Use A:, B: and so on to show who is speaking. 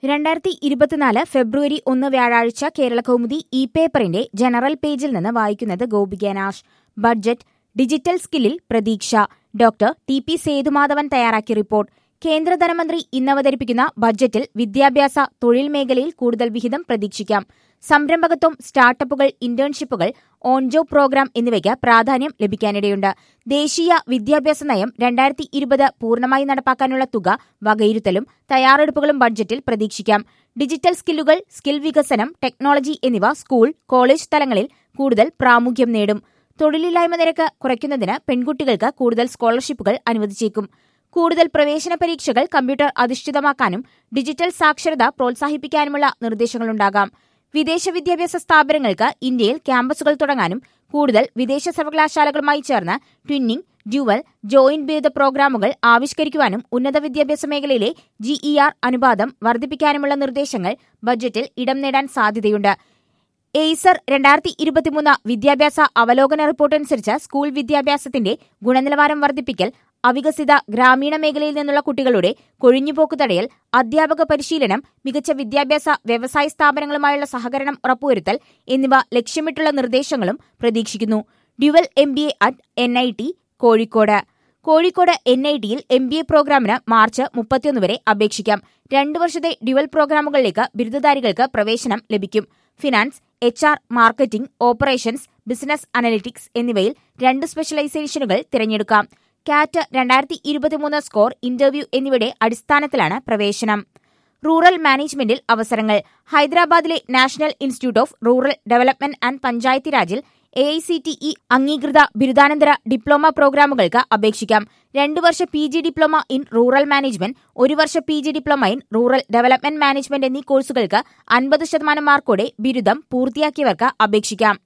A: രണ്ടായിരത്തി ഇരുപത്തിനാല് ഫെബ്രുവരി ഒന്ന് വ്യാഴാഴ്ച കേരള കൗമുദി ഇ പേപ്പറിന്റെ ജനറൽ പേജിൽ നിന്ന് വായിക്കുന്നത് ഗോപിക നാഷ് ബഡ്ജറ്റ് ഡിജിറ്റൽ സ്കില്ലിൽ പ്രതീക്ഷ ഡോക്ടർ ടി പി സേതുമാധവൻ തയ്യാറാക്കിയ റിപ്പോർട്ട് കേന്ദ്ര ധനമന്ത്രി ഇന്ന് അവതരിപ്പിക്കുന്ന ബഡ്ജറ്റിൽ വിദ്യാഭ്യാസ തൊഴിൽ മേഖലയിൽ കൂടുതൽ വിഹിതം പ്രതീക്ഷിക്കാം സംരംഭകത്വം സ്റ്റാർട്ടപ്പുകൾ ഇന്റേൺഷിപ്പുകൾ ഓൺ ജോബ് പ്രോഗ്രാം എന്നിവയ്ക്ക് പ്രാധാന്യം ലഭിക്കാനിടയുണ്ട് ദേശീയ വിദ്യാഭ്യാസ നയം രണ്ടായിരത്തി ഇരുപത് പൂർണ്ണമായി നടപ്പാക്കാനുള്ള തുക വകയിരുത്തലും തയ്യാറെടുപ്പുകളും ബഡ്ജറ്റിൽ പ്രതീക്ഷിക്കാം ഡിജിറ്റൽ സ്കില്ലുകൾ സ്കിൽ വികസനം ടെക്നോളജി എന്നിവ സ്കൂൾ കോളേജ് തലങ്ങളിൽ കൂടുതൽ പ്രാമുഖ്യം നേടും തൊഴിലില്ലായ്മ നിരക്ക് കുറയ്ക്കുന്നതിന് പെൺകുട്ടികൾക്ക് കൂടുതൽ സ്കോളർഷിപ്പുകൾ അനുവദിച്ചേക്കും കൂടുതൽ പ്രവേശന പരീക്ഷകൾ കമ്പ്യൂട്ടർ അധിഷ്ഠിതമാക്കാനും ഡിജിറ്റൽ സാക്ഷരത പ്രോത്സാഹിപ്പിക്കാനുമുള്ള നിർദ്ദേശങ്ങളുണ്ടാകാം വിദേശ വിദ്യാഭ്യാസ സ്ഥാപനങ്ങൾക്ക് ഇന്ത്യയിൽ ക്യാമ്പസുകൾ തുടങ്ങാനും കൂടുതൽ വിദേശ സർവകലാശാലകളുമായി ചേർന്ന് ട്വിന്നിംഗ് ഡ്യുവൽ ജോയിന്റ് ബിരുദ പ്രോഗ്രാമുകൾ ആവിഷ്കരിക്കുവാനും ഉന്നത വിദ്യാഭ്യാസ മേഖലയിലെ ജിഇആർ അനുപാതം വർദ്ധിപ്പിക്കാനുമുള്ള നിർദ്ദേശങ്ങൾ ബജറ്റിൽ ഇടം നേടാൻ സാധ്യതയുണ്ട് എയ്സർ രണ്ടായിരത്തി ഇരുപത്തിമൂന്ന് വിദ്യാഭ്യാസ അവലോകന റിപ്പോർട്ട് അനുസരിച്ച് സ്കൂൾ വിദ്യാഭ്യാസത്തിന്റെ ഗുണനിലവാരം വർദ്ധിപ്പിക്കൽ അവികസിത ഗ്രാമീണ മേഖലയിൽ നിന്നുള്ള കുട്ടികളുടെ കൊഴിഞ്ഞുപോക്ക് തടയൽ അധ്യാപക പരിശീലനം മികച്ച വിദ്യാഭ്യാസ വ്യവസായ സ്ഥാപനങ്ങളുമായുള്ള സഹകരണം ഉറപ്പുവരുത്തൽ എന്നിവ ലക്ഷ്യമിട്ടുള്ള നിർദ്ദേശങ്ങളും പ്രതീക്ഷിക്കുന്നു dual M B A at N I T Kozhikode Kozhikode N I ടിയിൽ എം ബി എ പ്രോഗ്രാമിന് മാർച്ച് മുപ്പത്തിയൊന്ന് വരെ അപേക്ഷിക്കാം രണ്ടു വർഷത്തെ ഡ്യുവൽ പ്രോഗ്രാമുകളിലേക്ക് ബിരുദധാരികൾക്ക് പ്രവേശനം ലഭിക്കും finance H R marketing operations business analytics എന്നിവയിൽ രണ്ട് സ്പെഷ്യലൈസേഷനുകൾ തിരഞ്ഞെടുക്കാം കാറ്റ് രണ്ടായിരത്തി ഇരുപത്തിമൂന്ന് സ്കോർ ഇന്റർവ്യൂ എന്നിവയുടെ അടിസ്ഥാനത്തിലാണ് പ്രവേശനം റൂറൽ മാനേജ്മെന്റിൽ അവസരങ്ങൾ ഹൈദരാബാദിലെ national institute of rural development and Panchayati രാജിൽ A I C T E അംഗീകൃത ബിരുദാനന്തര ഡിപ്ലോമ പ്രോഗ്രാമുകൾക്ക് അപേക്ഷിക്കാം രണ്ട് വർഷ P G diploma in rural management ഒരു വർഷ P G diploma in rural development management എന്നീ കോഴ്സുകൾക്ക് അൻപത് ശതമാനം മാർക്കോടെ ബിരുദം പൂർത്തിയാക്കിയവർക്ക് അപേക്ഷിക്കാം